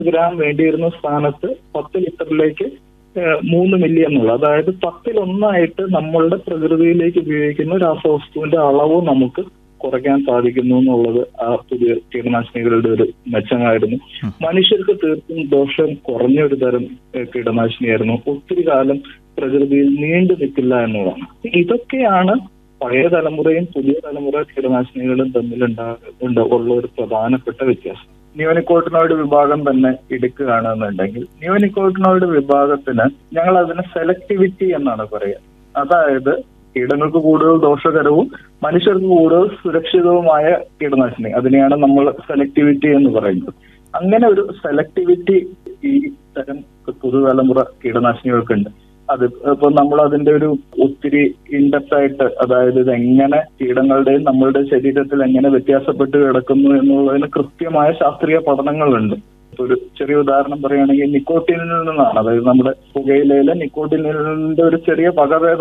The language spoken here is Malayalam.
ഗ്രാം വേണ്ടിയിരുന്ന സ്ഥാനത്ത് പത്ത് ലിറ്ററിലേക്ക് ഏഹ്, മൂന്ന് മില്ലി എന്നുള്ളത് അതായത് പത്തിലൊന്നായിട്ട് നമ്മളുടെ പ്രകൃതിയിലേക്ക് ഉപയോഗിക്കുന്ന രാസവസ്തുവിന്റെ അളവ് നമുക്ക് കുറയ്ക്കാൻ സാധിക്കുന്നു എന്നുള്ളത് ആ പുതിയ കീടനാശിനികളുടെ ഒരു മെച്ചമായിരുന്നു മനുഷ്യർക്ക് തീർത്തും ദോഷം കുറഞ്ഞ ഒരു തരം ഏഹ്, കീടനാശിനിയായിരുന്നു ഒത്തിരി കാലം പ്രകൃതിയിൽ നീണ്ടു നിൽക്കില്ല എന്നുള്ളതാണ് ഇതൊക്കെയാണ് പഴയ തലമുറയും പുതിയ തലമുറ കീടനാശിനികളും തമ്മിലുണ്ടാ ഉണ്ട് ഉള്ള ഒരു പ്രധാനപ്പെട്ട വ്യത്യാസം നിയോനിക്കോട്ടിനോയിഡ് വിഭാഗം തന്നെ എടുക്കുകയാണെന്നുണ്ടെങ്കിൽ നിയോനിക്കോട്ടിനോയിഡ് വിഭാഗത്തിന് ഞങ്ങൾ അതിന് സെലക്ടിവിറ്റി എന്നാണ് പറയുക അതായത് കീടങ്ങൾക്ക് കൂടുതൽ ദോഷകരവും മനുഷ്യർക്ക് കൂടുതൽ സുരക്ഷിതവുമായ കീടനാശിനി അതിനെയാണ് നമ്മൾ സെലക്ടിവിറ്റി എന്ന് പറയുന്നത് അങ്ങനെ ഒരു സെലക്ടിവിറ്റി ഈ തരം പുതുതലമുറ കീടനാശിനികൾക്കുണ്ട് അത് ഇപ്പൊ നമ്മൾ അതിന്റെ ഒരു ഒത്തിരി ഇൻഡെപ്ത് ആയിട്ട് അതായത് ഇത് എങ്ങനെ കീടങ്ങളുടെയും നമ്മളുടെ ശരീരത്തിൽ എങ്ങനെ വ്യത്യാസപ്പെട്ട് കിടക്കുന്നു എന്നുള്ളതിന് കൃത്യമായ ശാസ്ത്രീയ പഠനങ്ങളുണ്ട് ഇപ്പൊ ഒരു ചെറിയ ഉദാഹരണം പറയുകയാണെങ്കിൽ നിക്കോട്ടിനിൽ നിന്നാണ് അതായത് നമ്മുടെ പുകയിലയിലെ നിക്കോട്ടിനിന്റെ ഒരു ചെറിയ വകഭേദം